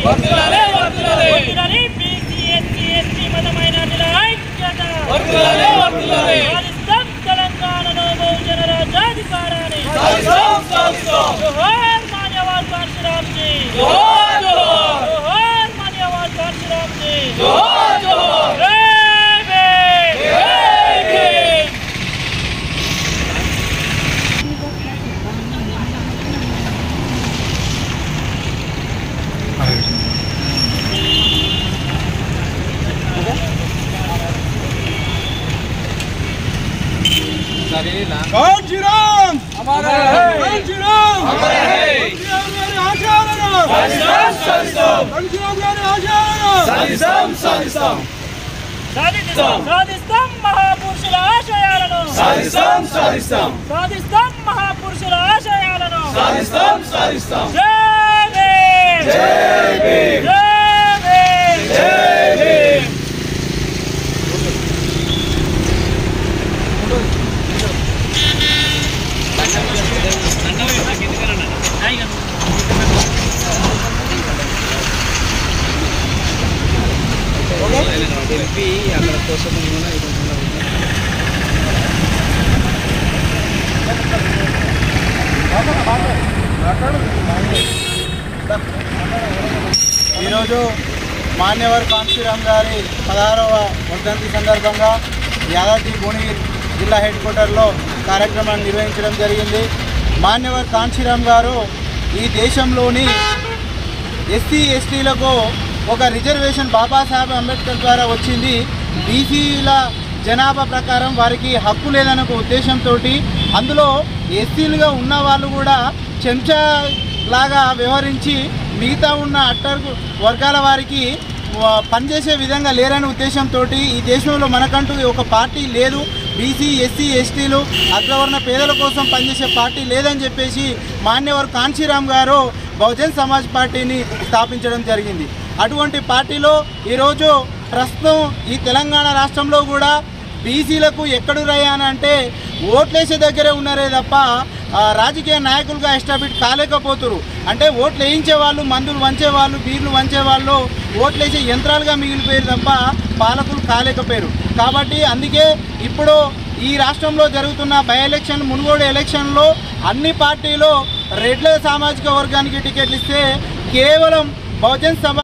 వర్ధిల్లాలి వర్ధిల్లాలి వర్ధిల్లాలి బీసీ ఎస్సీ ఎస్టీ మత మైనార్టీల ఐక్యత వర్ధిల్లాలి వర్ధిల్లాలి సాధిస్తాం తెలంగాణలో బహుజన రాజ్యాధికారాన్ని సాధిస్తాం సాధిస్తాం జోహార్ మాన్యవాల్ పరశురామ్జీ జోహార్ జోహార్ జోహార్ మాన్యవాల్ పరశురామ్జీ జోహార్ జోహార్ జై భీమ్ జై భీమ్ కాంచీరామ్ हमारा है కాంచీరామ్ हमारा है కాంచీరామ్ గారి ఆశయాలను సాధిస్తాం సాధిస్తాం కాంచీరామ్ గారి ఆశయాలను సాధిస్తాం సాధిస్తాం సాధిస్తాం సాధిస్తాం మహాపురుషుల ఆశయాలను సాధిస్తాం సాధిస్తాం సాధిస్తాం మహాపురుషుల ఆశయాలను సాధిస్తాం సాధిస్తాం జై భీమ్ జై భీమ్ జై భీమ్ జై భీమ్ ఈరోజు మాన్యవర్ కాంశీరామ్ గారి పదహారవ వర్ధంతి సందర్భంగా యాదాద్రి భువనగిరి జిల్లా హెడ్ క్వార్టర్లో కార్యక్రమాన్ని నిర్వహించడం జరిగింది మాన్యవర్ కాంశీరామ్ గారు ఈ దేశంలోని ఎస్సీ ఎస్టీలకు ఒక రిజర్వేషన్ బాబాసాహెబ్ అంబేద్కర్ ద్వారా వచ్చింది బీసీల జనాభా ప్రకారం వారికి హక్కు లేదనే ఒక ఉద్దేశంతో అందులో ఎస్సీలుగా ఉన్న వాళ్ళు కూడా చెంచా లాగా వ్యవహరించి మిగతా ఉన్న అట్టర్ వర్గాల వారికి వ- పనిచేసే విధంగా లేరనే ఉద్దేశంతో ఈ దేశంలో మనకంటూ ఒక పార్టీ లేదు బీసీ ఎస్సీ ఎస్టీలు అగ్రవర్ణ పేదల కోసం పనిచేసే పార్టీ లేదని చెప్పేసి మాన్యవర్ కాంచీరామ్ గారు బహుజన్ సమాజ్ పార్టీని స్థాపించడం జరిగింది అటువంటి పార్టీలో ఈరోజు ప్రస్తుతం ఈ తెలంగాణ రాష్ట్రంలో కూడా బీసీలకు ఎక్కడు అంటే ఓట్లేసే దగ్గరే ఉన్నారే తప్ప ఆ, రాజకీయ నాయకులుగా ఎస్టాబ్లిష్ కాలేకపోతురు అంటే ఓట్లు వేయించే వాళ్ళు మందులు వంచే వాళ్ళు బీర్లు వంచే వాళ్ళు ఓట్లేసే యంత్రాలుగా మిగిలిపోయారు తప్ప పాలకులు కాలేకపోయారు కాబట్టి అందుకే ఇప్పుడు ఈ రాష్ట్రంలో జరుగుతున్న బై ఎలక్షన్ మునుగోడు ఎలక్షన్లో అన్ని పార్టీలు రెడ్ల సామాజిక వర్గానికి టికెట్లు ఇస్తే కేవలం బహుజన్ సభ